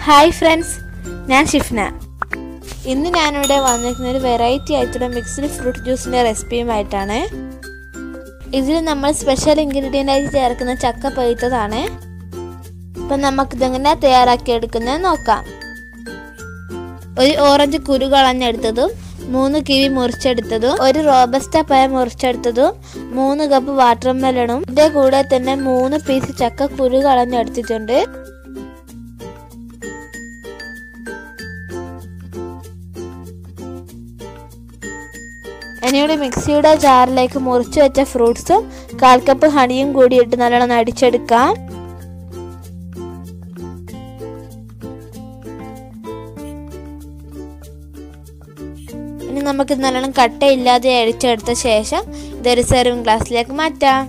hi friends ഞാൻ ഷിഫ്ന ഇന്ന് ഞാനിവിടെ വന്നിരിക്കുന്ന ഒരു വെറൈറ്റി ആയിട്ടുള്ള മിക്സ്ഡ് ഫ്രൂട്ട് ജ്യൂസിൻ്റെ റെസിപ്പിയുമായിട്ടാണ് ഇതിൽ നമ്മൾ സ്പെഷ്യൽ ഇൻഗ്രീഡിയൻ്റ് ആയിട്ട് ചേർക്കുന്ന ചക്ക പഴുത്തതാണ് അപ്പം നമുക്കിതെങ്ങനെ തയ്യാറാക്കി എടുക്കുന്നത് നോക്കാം ഒരു ഓറഞ്ച് കുരു കളഞ്ഞെടുത്തതും മൂന്ന് കിവി മുറിച്ചെടുത്തതും ഒരു റോബസ്റ്റ പഴം മുറിച്ചെടുത്തതും മൂന്ന് കപ്പ് വാട്ടർ മെലണും ഇതിന്റെ കൂടെ തന്നെ മൂന്ന് പീസ് ചക്ക കുരു കളഞ്ഞെടുത്തിട്ടുണ്ട് ഇനിയുടെ മിക്സിയുടെ ജാറിലേക്ക് മുറിച്ചു വെച്ച ഫ്രൂട്ട്സും കാൽ കപ്പ് ഹണിയും കൂടി ഇട്ട് നല്ലോണം അടിച്ചെടുക്കാം ഇനി നമുക്ക് നല്ലോണം കട്ടയില്ലാതെ അടിച്ചെടുത്ത ശേഷം ഇതൊരു സെർവിങ് ഗ്ലാസ്സിലേക്ക് മാറ്റാം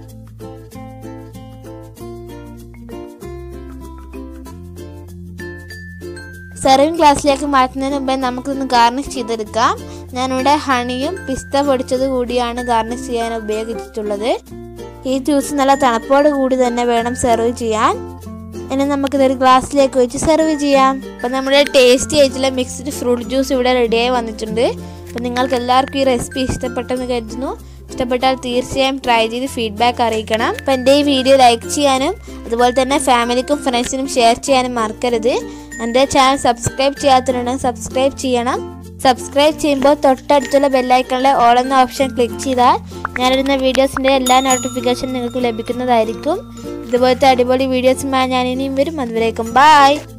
സെർവിങ് ഗ്ലാസ്സിലേക്ക് മാറ്റുന്നതിന് മുമ്പേ നമുക്കിതൊന്ന് ഗാർണിഷ് ചെയ്തെടുക്കാം ഞാനിവിടെ ഹണിയും പിസ്ത പൊടിച്ചത് കൂടിയാണ് ഗാർണിഷ് ചെയ്യാൻ ഉപയോഗിച്ചിട്ടുള്ളത് ഈ ജ്യൂസ് നല്ല തണുപ്പോട് കൂടി തന്നെ വേണം സെർവ് ചെയ്യാൻ ഇനി നമുക്കിതൊരു ഗ്ലാസ്സിലേക്ക് വെച്ച് സെർവ് ചെയ്യാം അപ്പം നമ്മുടെ ടേസ്റ്റി ആയിട്ടുള്ള മിക്സ്ഡ് ഫ്രൂട്ട് ജ്യൂസ് ഇവിടെ റെഡിയായി വന്നിട്ടുണ്ട് അപ്പം നിങ്ങൾക്ക് എല്ലാവർക്കും ഈ റെസിപ്പി ഇഷ്ടപ്പെട്ടെന്ന് കരുതുന്നു ഇഷ്ടപ്പെട്ടാൽ തീർച്ചയായും ട്രൈ ചെയ്ത് ഫീഡ്ബാക്ക് അറിയിക്കണം അപ്പം എൻ്റെ ഈ വീഡിയോ ലൈക്ക് ചെയ്യാനും അതുപോലെ തന്നെ ഫാമിലിക്കും ഫ്രണ്ട്സിനും ഷെയർ ചെയ്യാനും മറക്കരുത് എൻ്റെ ചാനൽ സബ്സ്ക്രൈബ് ചെയ്യാത്തവരുണ്ടെങ്കിൽ സബ്സ്ക്രൈബ് ചെയ്യണം സബ്സ്ക്രൈബ് ചെയ്യുമ്പോൾ തൊട്ടടുത്തുള്ള ബെല്ലൈക്കണിലെ ഓൾ എന്ന ഓപ്ഷൻ ക്ലിക്ക് ചെയ്താൽ ഞാനിടുന്ന വീഡിയോസിൻ്റെ എല്ലാ നോട്ടിഫിക്കേഷൻ നിങ്ങൾക്ക് ലഭിക്കുന്നതായിരിക്കും ഇതുപോലത്തെ അടിപൊളി വീഡിയോസുമായി ഞാൻ ഇനിയും വരും അതുവരേക്കും ബായ്